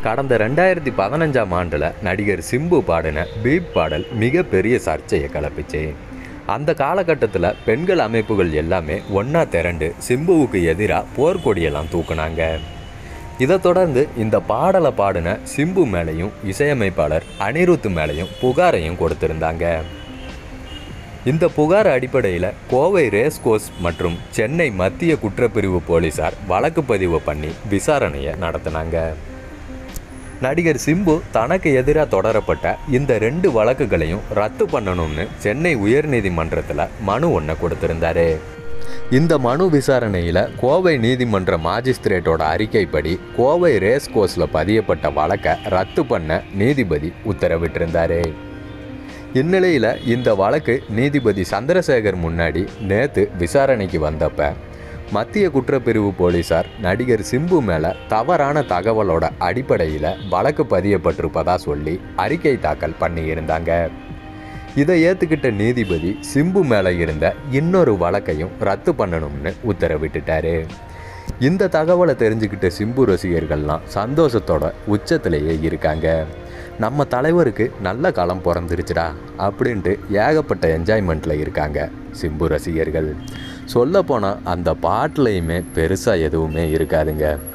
கடந்த ரெண்டாயிரத்தி பதினஞ்சாம் ஆண்டில் நடிகர் சிம்பு பாடின பீப் பாடல் மிகப்பெரிய சர்ச்சையை கிளப்பிச்சு அந்த காலகட்டத்தில் பெண்கள் அமைப்புகள் எல்லாமே ஒன்றா திரண்டு சிம்புவுக்கு எதிராக போர்க்கொடியெல்லாம் தூக்குனாங்க இதை தொடர்ந்து இந்த பாடலை பாடின சிம்பு மேலேயும் இசையமைப்பாளர் அனிருத் மேலேயும் புகாரையும் கொடுத்திருந்தாங்க இந்த புகார் அடிப்படையில் கோவை ரேஸ் கோர்ஸ் மற்றும் சென்னை மத்திய குற்றப்பிரிவு போலீசார் வழக்கு பதிவு பண்ணி விசாரணையை நடத்தினாங்க நடிகர் சிம்பு தனக்கு எதிராக தொடரப்பட்ட இந்த ரெண்டு வழக்குகளையும் ரத்து பண்ணணும்னு சென்னை உயர்நீதிமன்றத்தில் மனு ஒன்று கொடுத்திருந்தாரு இந்த மனு விசாரணையில் கோவை நீதிமன்ற மாஜிஸ்திரேட்டோட அறிக்கைப்படி கோவை ரேஸ் கோர்ஸில் பதியப்பட்ட வழக்கை ரத்து பண்ண நீதிபதி உத்தரவிட்டிருந்தாரு இந்நிலையில் இந்த வழக்கு நீதிபதி சந்திரசேகர் முன்னாடி நேற்று விசாரணைக்கு வந்தப்ப மத்திய குற்றப்பிரிவு போலீசார் நடிகர் சிம்பு மேலே தவறான தகவலோட அடிப்படையில் வழக்கு பதியப்பட்டிருப்பதா சொல்லி அறிக்கை தாக்கல் பண்ணியிருந்தாங்க இதை ஏற்றுக்கிட்ட நீதிபதி சிம்பு மேலே இருந்த இன்னொரு வழக்கையும் ரத்து பண்ணணும்னு உத்தரவிட்டுட்டாரு இந்த தகவலை தெரிஞ்சுக்கிட்ட சிம்பு ரசிகர்கள்லாம் சந்தோஷத்தோட உச்சத்திலேயே இருக்காங்க நம்ம தலைவருக்கு நல்ல காலம் பிறந்துருச்சுடா அப்படின்ட்டு ஏகப்பட்ட என்ஜாய்மெண்ட்டில் இருக்காங்க சிம்பு ரசிகர்கள் சொல்லப்போனால் அந்த பாட்டுலையுமே பெருசாக எதுவுமே இருக்காதுங்க